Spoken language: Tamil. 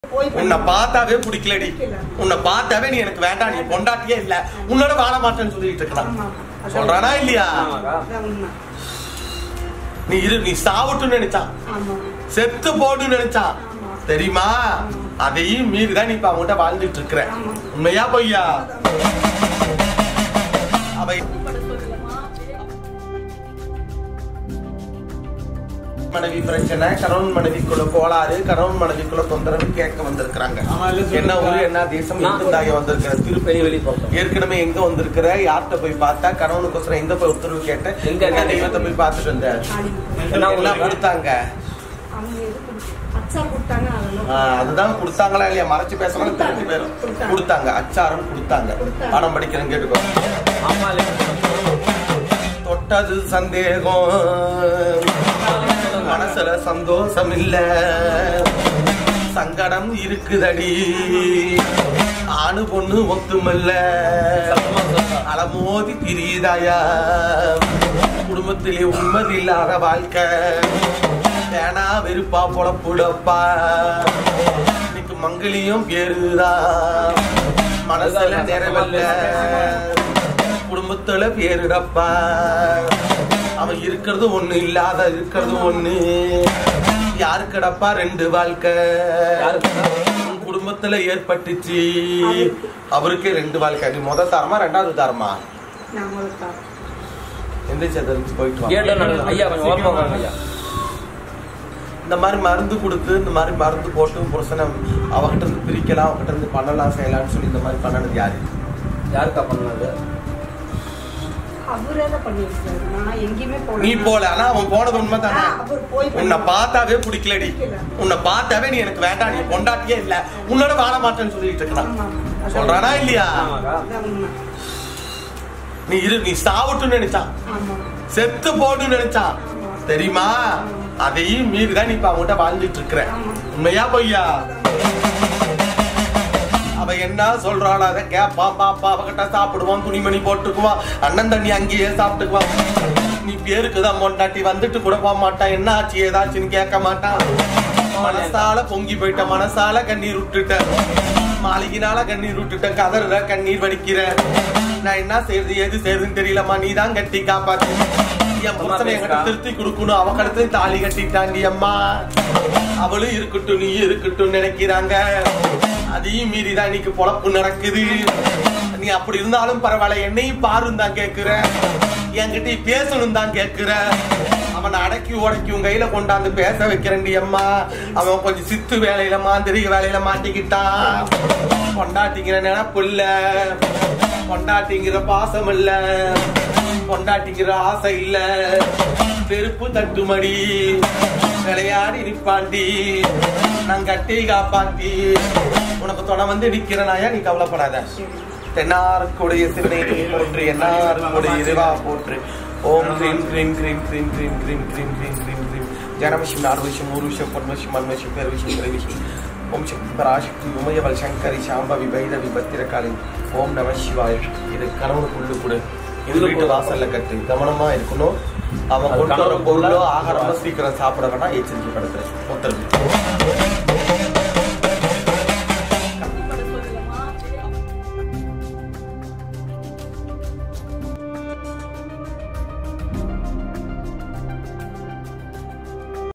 போய் உன்னை பார்த்தாவே பிடிக்கலடி பிடிக்கல. உன்னை பார்த்தாவே நீ எனக்கு வேண்டாம் நீ பொண்டாட்டியே இல்ல உன்னோட வாழ மாட்டேன்னு சொல்லிட்டு இருக்கலாம் ஆமா, அதான் சொல்றானா இல்லையா அதான் உண்மை. நீ இரு நீ சாவட்டும்னு நினைச்சான் ஆமா. செத்து போடுன்னு நினைச்சான் ஆமா. தெரியுமா அதையும் மீறி தான் நீ இப்ப அவங்ககிட்ட வாழ்ந்துட்டு இருக்கிற ஆமா. உண்மையா பொய்யா அவை மனைவி பிரச்சனை கணவன் மனைவிக்குள்ள கோளாறு கணவன் மனைவிக்குள்ள தொந்தரவு கேட்க வந்திருக்கிறாங்க ஆமா, இல்ல சொல்லுங்க. என்ன ஊரு என்ன தேசம் நான் எங்கிருந்தாக வந்திருக்கிற திருப்பதி பெரிய வெளி பக்கம் ஏற்கனவே எங்க வந்திருக்கிற யார்கிட்ட போய் பார்த்தா கணவனுக்கோசரம் எங்க போய் உத்தரவு கேட்ட எங்க? எங்க தெய்வத்தை போய் பார்த்துட்டு வந்த ஆடி. எல்லாம் எல்லாம் கொடுத்தாங்க அவங்க எது கொடுத்து- அச்சார் கொடுத்தாங்க, அதெல்லாம் ஆ, அதுதான் கொடுத்தாங்களா இல்லையா மறைச்சு பேசணும் தெரிஞ்சு போயிரும் கொடுத்தாங்க. கொடுத்தாங்க அச்சாரம் கொடுத்தாங்க கொடுத்தாங்க. படம் படிக்கிறேன் கேட்டுக்கோ ஆமா இல்ல தொட்டது சந்தேகம் மனசுல சந்தோஷம் இல்ல சங்கடம் இருக்குதடி ஆணு பொண்ணு ஒத்துமல்ல அலமோதி திரியுதாயா குடும்பத்திலே உண்மதி இல்லாத வாழ்க்கை வேணா வெறுப்பா பொழப்புடப்பா இன்னைக்கு மங்களியும் பேருதான் மனசுல நிறைவல்ல குடும்பத்துல பேருடப்பா அவன் இருக்கிறது ஒண்ணு இல்லாத இருக்கிறது ஒண்ணு யாருக்கடப்பா ரெண்டு வாழ்க்கை உன் குடும்பத்துல ஏற்பட்டுச்சு அவருக்கே ரெண்டு வாழ்க்கை நீ முத தரமா ரெண்டாவது தரமா நான் முதல்ல தரேன். எந்த சதறிச்சு போயிட்டு வா கேட்டோம் நாங்க. ஐயா கொஞ்சம் ஓரமா உட்காருங்க ஐயா இந்த மாதிரி மருந்து கொடுத்து இந்த மாதிரி மருந்து போட்டு புருஷனை அவகிட்ட இருந்து பிரிக்கலாம் அவகிட்ட இருந்து பண்ணலாம் செய்யலாம்னு சொல்லி இந்த மாதிரி பண்ணனது யாரு யாருக்கா பண்ணது அவரே தான் பண்ணியிருக்காரு. நான் எங்கேயுமே போகல. நீ போல ஆனா அவன் போனது உண்மை தானே ஆ, அவர் போய் உன்னை பார்த்தாவே பிடிக்கலடி பிடிக்கல. உன்னை பார்த்தாவே நீ எனக்கு வேண்டாம் நீ பொண்டாட்டியே இல்ல உன்னோட வாழ மாட்டேன்னு சொல்லிட்டு இருக்கலாம் ஆமா, அதான் சொல்றானா இல்லையா ஆமாக்கா அதான் உண்மை. நீ இரு நீ சாவட்டும்னு நினைச்சான் ஆமா. செத்து போடுன்னு நினைச்சான் ஆமா. தெரியுமா அதையும் மீறி தான் நீ இப்ப அவங்ககிட்ட வாழ்ந்துட்டு இருக்கிற ஆமா. உண்மையா பொய்யா அவ என்ன சொல்றாள் அதை கேப்பா பாப்பா அவகிட்ட சாப்பிடுவான் துணிமணி போட்டுக்குவான் அண்ணன் தண்ணி அங்கேயே சாப்பிட்டுக்குவான் நீ பேருக்கு தான் மொண்டாட்டி வந்துட்டு கூட போக மாட்டான் என்ன ஆச்சு ஏதாச்சுன்னு கேட்க மாட்டான் மனசால பொங்கி போயிட்ட மனசால கண்ணீர் விட்டுட்ட மாளிகைனால கண்ணீர் விட்டுட்ட கதறுற கண்ணீர் வடிக்கிற நான் என்ன செய்யறது எது செய்யறதுன்னு தெரியலம்மா நீ தான் கட்டி காப்பாத்து என் புருஷனை என்கிட்ட திருத்தி கொடுக்கணும் அவ கடத்துல தாலி கட்டிட்டாண்டி அம்மா அவளும் இருக்கட்டும் நீ இருக்கட்டும் நினைக்கிறாங்க அதையும் மீறி தான் இன்னைக்கு பொழப்பு நடக்குது நீ அப்படி இருந்தாலும் பரவாயில்ல என்னையும் பாருன்னு தான் கேக்குற என்கிட்ட நீ பேசணும் தான் கேக்குற அவனை அடக்கி உடக்கி உன் கையில கொண்டாந்து பேச வைக்கிறேன்டி அம்மா அவன் கொஞ்சம் சித்து வேலையில மாந்திரிக வேலையில மாட்டிக்கிட்டான் கொண்டாட்டிங்கிற நினைப்பு இல்ல கொண்டாட்டிங்கிற பாசம் இல்ல கொண்டாட்டிங்கிற ஆசை இல்ல செருப்பு தட்டுமடி விளையாடி நிப்பாண்டி நான் கட்டி காப்பாத்தி உனக்கு துணை வந்து நிக்கிறனாயா நீ கவலைப்படாத சரி. தென்னாருக்குடைய சிவனை போற்று என்னாருக்குடைய இதுவா போற்று ஓம் க்ரீம் க்ரீம் க்ரீம் க்ரீம் க்ரீம் க்ரீம் க்ரீம் க்ரீம் க்ரீம் க்ரீம் ஜனவசியம் நார்வசியம் ஊர்வசியம் பொன்வசியம் மன்வசியம் பெருவசியம் திரைவசியம் ஓம் சக்தி பராசக்தி உமையவல் சங்கரி சாம்பவி வைரவி பத்திரகாளி ஓம் நம சிவாய் இது கணவனுக்குள்ளு கூட இது வீட்டு வாசல்ல கட்டு கவனமா இருக்கணும் அவன் கொண்டு வர பொருளோ ஆகாரமோ சீக்கிரம் சாப்பிட வேண்டாம் எச்சரிக்கை படுத்துறேன் உத்தரவு